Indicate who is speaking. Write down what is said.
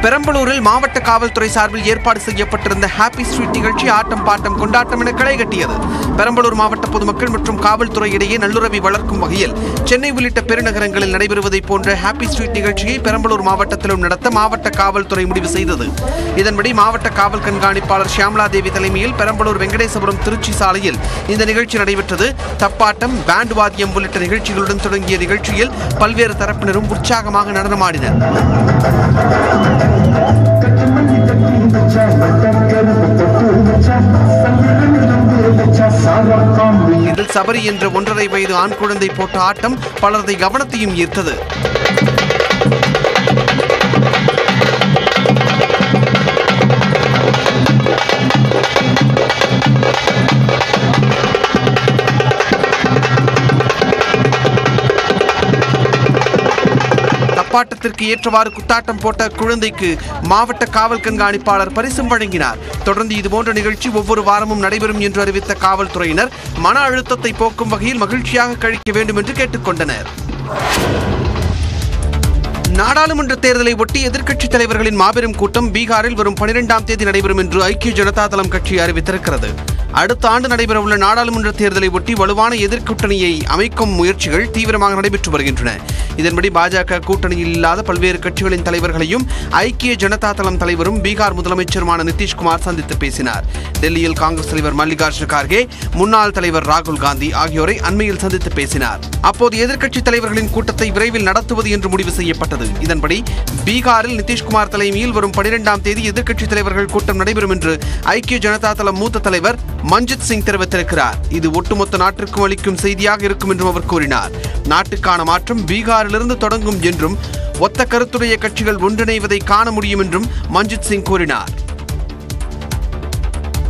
Speaker 1: பெரம்பலூரில் மாவட்ட காவல்துறை சார்பில் ஏற்பாடு செய்யப்பட்டிருந்த ஹாப்பி ஸ்ட்ரீட் நிகழ்ச்சி ஆட்டம் பாட்டம் கொண்டாட்டம் என களை கட்டியது பெரம்பலூர் மாவட்ட பொதுமக்கள் மற்றும் காவல்துறை இடையே நல்லுறவை வளர்க்கும் வகையில் சென்னை உள்ளிட்ட பெருநகரங்களில் நடைபெறுவதைப் போன்ற ஹாப்பி ஸ்ட்ரீட் நிகழ்ச்சியை பெரம்பலூர் மாவட்டத்திலும் நடத்த மாவட்ட காவல்துறை முடிவு செய்தது இதன்படி மாவட்ட காவல் கண்காணிப்பாளர் ஷியாமலா தேவி தலைமையில் பெரம்பலூர் வெங்கடேசபுரம் திருச்சி சாலையில் இந்த நிகழ்ச்சி நடைபெற்றது தப்பாட்டம் பேண்ட் வாத்தியம் உள்ளிட்ட நிகழ்ச்சிகளுடன் தொடங்கிய நிகழ்ச்சியில் பல்வேறு தரப்பினரும் உற்சாகமாக நடனமாடினர் இதில் சபரி என்ற ஒன்றரை வயது ஆண் குழந்தை போட்ட ஆட்டம் பலரது கவனத்தையும் ஈர்த்தது தப்பாட்டத்திற்கு ஏற்றவாறு குத்தாட்டம் போட்ட குழந்தைக்கு மாவட்ட காவல் கண்காணிப்பாளர் பரிசும் வழங்கினார் தொடர்ந்து இதுபோன்ற நிகழ்ச்சி ஒவ்வொரு வாரமும் நடைபெறும் என்று அறிவித்த காவல்துறையினர் மன அழுத்தத்தை போக்கும் வகையில் மகிழ்ச்சியாக கழிக்க வேண்டும் என்று கேட்டுக்கொண்டனர் நாடாளுமன்ற தேர்தலை ஒட்டி எதிர்க்கட்சித் தலைவர்களின் மாபெரும் கூட்டம் பீகாரில் வரும் பனிரெண்டாம் தேதி நடைபெறும் என்று ஐக்கிய ஜனதா தளம் கட்சி அறிவித்திருக்கிறது அடுத்த ஆண்டு நடைபெறவுள்ள நாடாளுமன்ற தேர்தலை ஒட்டி வலுவான எதிர்க்கூட்டணியை அமைக்கும் முயற்சிகள் தீவிரமாக நடைபெற்று வருகின்றன இதன்படி பாஜக கூட்டணியில் இல்லாத பல்வேறு கட்சிகளின் தலைவர்களையும் ஐக்கிய ஜனதா தளம் தலைவரும் பீகார் முதலமைச்சருமான நிதிஷ்குமார் சந்தித்து பேசினார் டெல்லியில் காங்கிரஸ் தலைவர் மல்லிகார்ஜுன கார்கே முன்னாள் தலைவர் ராகுல் காந்தி ஆகியோரை அண்மையில் சந்தித்து பேசினார் அப்போது எதிர்க்கட்சித் தலைவர்களின் கூட்டத்தை விரைவில் நடத்துவது என்று முடிவு செய்யப்பட்டது இதன்படி பீகாரில் நிதிஷ்குமார் தலைமையில் வரும் பனிரெண்டாம் தேதி எதிர்க்கட்சித் தலைவர்கள் கூட்டம் நடைபெறும் என்று ஐக்கிய ஜனதா தளம் மூத்த தலைவர் மஞ்சித் சிங் தெரிவித்திருக்கிறார் இது ஒட்டுமொத்த நாட்டிற்கும் அளிக்கும் செய்தியாக இருக்கும் என்றும் அவர் கூறினார் நாட்டுக்கான மாற்றம் பீகாரிலிருந்து தொடங்கும் என்றும் ஒத்த கருத்துடைய கட்சிகள் ஒன்றிணைவதை காண முடியும் என்றும் மஞ்சித் சிங் கூறினார்